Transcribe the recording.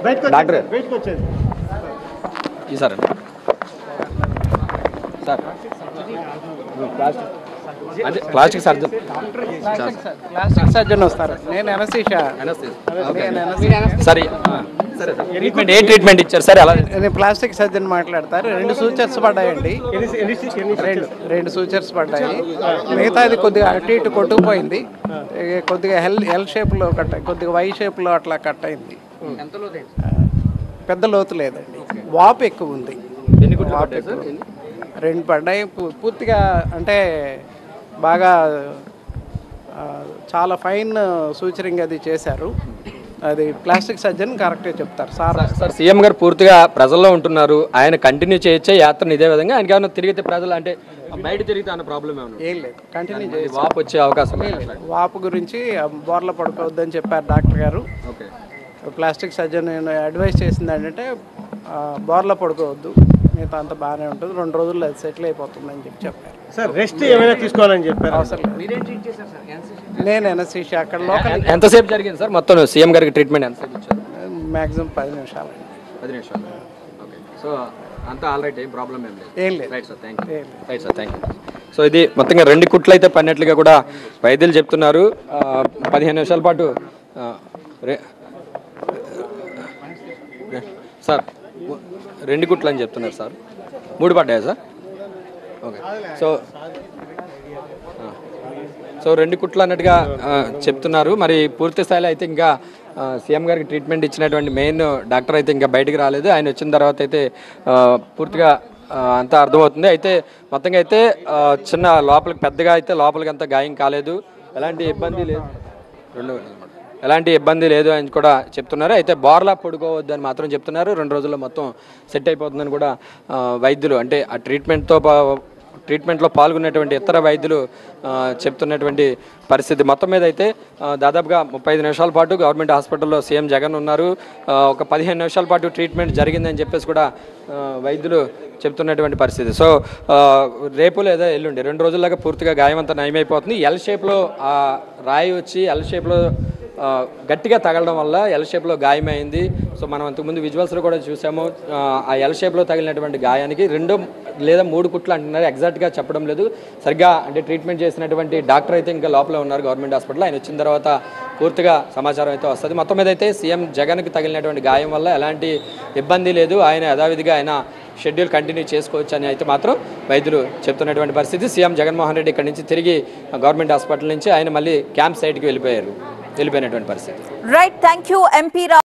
Doctor బయటకు వచ్చేది ఈ సార్ సార్ అంటే ప్లాస్టిక్ సర్జన్ ప్లాస్టిక్ సర్జన్ వస్తారు నేను ఎనసీషా సరే సరే సార్ ట్రీట్మెంట్ ఏ ట్రీట్మెంట్ ఇచ్చారు సార్ ఎలా నేను ప్లాస్టిక్ సర్జన్ మాట్లాడతారు రెండు సూచర్స్ పడ్డాయండి ఎన్ని ఎన్ని ఎన్ని రెండు రెండు సూచర్స్ పడ్డాయి మిగతాది కొద్దిగా అటు ఇటు కొట్టుకుపోయింది ఇక కొద్దిగా హెల్ ఎల్ షేప్లో కట్ కొద్దిగా వై షేప్లో అట్లా కట్ అయింది ఆ, పెద్ద లోతు లేదండి వాపు ఎక్కువ ఉంది ఎన్ని కుట్లు వాపు పడ్డాయి సార్ ఎక్కువ ఉంది. రెండు పడ్డాయి పూ- పూర్తిగా అంటే బాగా ఆ, చాలా ఫైన్ సూచరింగ్ అది చేశారు అది ప్లాస్టిక్ సర్జన్ కరెక్టే చెప్తారు సార్ సార్ సీఎం గారు పూర్తిగా ప్రజల్లో ఉంటున్నారు ఆయన కంటిన్యూ చేయొచ్చే యాత్రను ఇదే విధంగా ఆయనకి ఏమైనా తిరిగితే ప్రజలు అంటే బయట తిరిగితే అన్న ప్రాబ్లం ఏమైనా ఏం లేదు కంటిన్యూ చేసి వాపు వచ్చే అవకాశం ఉంది. వాపు గురించి ఆ, బోర్ల పడుకోవద్దని చెప్పారు డాక్టర్ గారు ఓకే ప్లాస్టిక్ సర్జన్ అడ్వైస్ చేసింది ఏంటంటే ఆ, బోర్ల పడుకోవద్దు మిగతా అంతా బాగానే ఉంటుంది రెండు రోజుల్లో అది సెటిల్ అయిపోతుందని చెప్పి చెప్పారు సార్ రెస్ట్ ఏమైనా తీసుకోవాలని చెప్పారు అవసరం లేదు నేను ఎనసీషి అక్కడ లోకల్ ఎంతసేపు జరిగింది సార్ మొత్తం సీఎం గారికి ట్రీట్మెంట్ ఎంతసేపు ఇచ్చారు మ్యాక్సిమం పది నిమిషాలు పది నిమిషాలు ఓకే సో అంతా ఆల్ రైట్ ఏం ప్రాబ్లం ఏం లేదు ఏం లేదు రైట్ సార్ థ్యాంక్ యూ ఏం లేదు. Right sir thank you so ఇది మొత్తంగా రెండు కుట్లు అయితే పడినట్లుగా కూడా వైద్యులు చెప్తున్నారు ఆ, పదిహేను నిమిషాల పాటు ఆ, రే సార్ రెండు కుట్లు అని చెప్తున్నారు సార్ మూడు పడ్డాయా సార్ ఓకే సో ఆ. సో రెండు కుట్లు అన్నట్టుగా ఆ, చెప్తున్నారు మరి పూర్తి స్థాయిలో అయితే ఇంకా ఆ, సీఎం గారికి ట్రీట్మెంట్ ఇచ్చినటువంటి మెయిన్ డాక్టర్ అయితే ఇంకా బయటికి రాలేదు ఆయన వచ్చిన తర్వాత అయితే ఆ, పూర్తిగా ఆ, అంతా అర్థమవుతుంది అయితే మొత్తంగా అయితే ఆ, చిన్న లోపలికి పెద్దగా అయితే లోపలికి అంత గాయం కాలేదు ఎలాంటి ఇబ్బంది లేదు రెండు అన్నమాట. ఎలాంటి ఇబ్బంది లేదు అని కూడా చెప్తున్నారు అయితే బోర్లా పడుకోవద్దు అని మాత్రం చెప్తున్నారు రెండు రోజుల్లో మొత్తం సెట్ అయిపోతుందని కూడా ఆ, వైద్యులు అంటే ఆ ట్రీట్మెంట్తో పా- ట్రీట్మెంట్లో పాల్గొన్నటువంటి ఇతర వైద్యులు ఆ, చెప్తున్నటువంటి పరిస్థితి మొత్తం మీద అయితే ఆ, దాదాపుగా ముప్పై ఐదు నిమిషాల పాటు గవర్నమెంట్ హాస్పిటల్లో సీఎం జగన్ ఉన్నారు ఆ, ఒక పదిహేను నిమిషాల పాటు ట్రీట్మెంట్ జరిగిందని చెప్పేసి కూడా ఆ, వైద్యులు చెప్తున్నటువంటి పరిస్థితి సో ఆ, రేపు లేదా ఎల్లుండి రెండు రోజుల్లాగా పూర్తిగా గాయం అంతా నయమైపోతుంది ఎల్ షేప్లో ఆ రాయి వచ్చి ఎల్ షేప్లో ఆ, గట్టిగా తగలడం వల్ల ఎల్ షేప్లో గాయమైంది సో మనం అంతకుముందు విజువల్స్లో కూడా చూసాము ఆ, ఆ ఎల్ షేప్లో తగిలినటువంటి గాయానికి రెండు లేదా మూడు కుట్లు అంటున్నారు ఎగ్జాక్ట్గా చెప్పడం లేదు సరిగ్గా అంటే ట్రీట్మెంట్ చేసినటువంటి డాక్టర్ అయితే ఇంకా లోపల ఉన్నారు గవర్నమెంట్ హాస్పిటల్ ఆయన వచ్చిన తర్వాత పూర్తిగా సమాచారం అయితే వస్తుంది మొత్తం మీద అయితే సీఎం జగన్కి తగిలినటువంటి గాయం వల్ల ఎలాంటి ఇబ్బంది లేదు ఆయన యథావిధిగా ఆయన షెడ్యూల్ కంటిన్యూ చేసుకోవచ్చు అని అయితే మాత్రం వైద్యులు చెప్తున్నటువంటి పరిస్థితి సీఎం జగన్మోహన్ రెడ్డి ఇక్కడి నుంచి తిరిగి గవర్నమెంట్ హాస్పిటల్ నుంచి ఆయన మళ్ళీ క్యాంప్ సైట్కి వెళ్ళిపోయారు వెళ్ళిపోయినటువంటి పరిస్థితి రైట్ థ్యాంక్ యూ ఎంపీ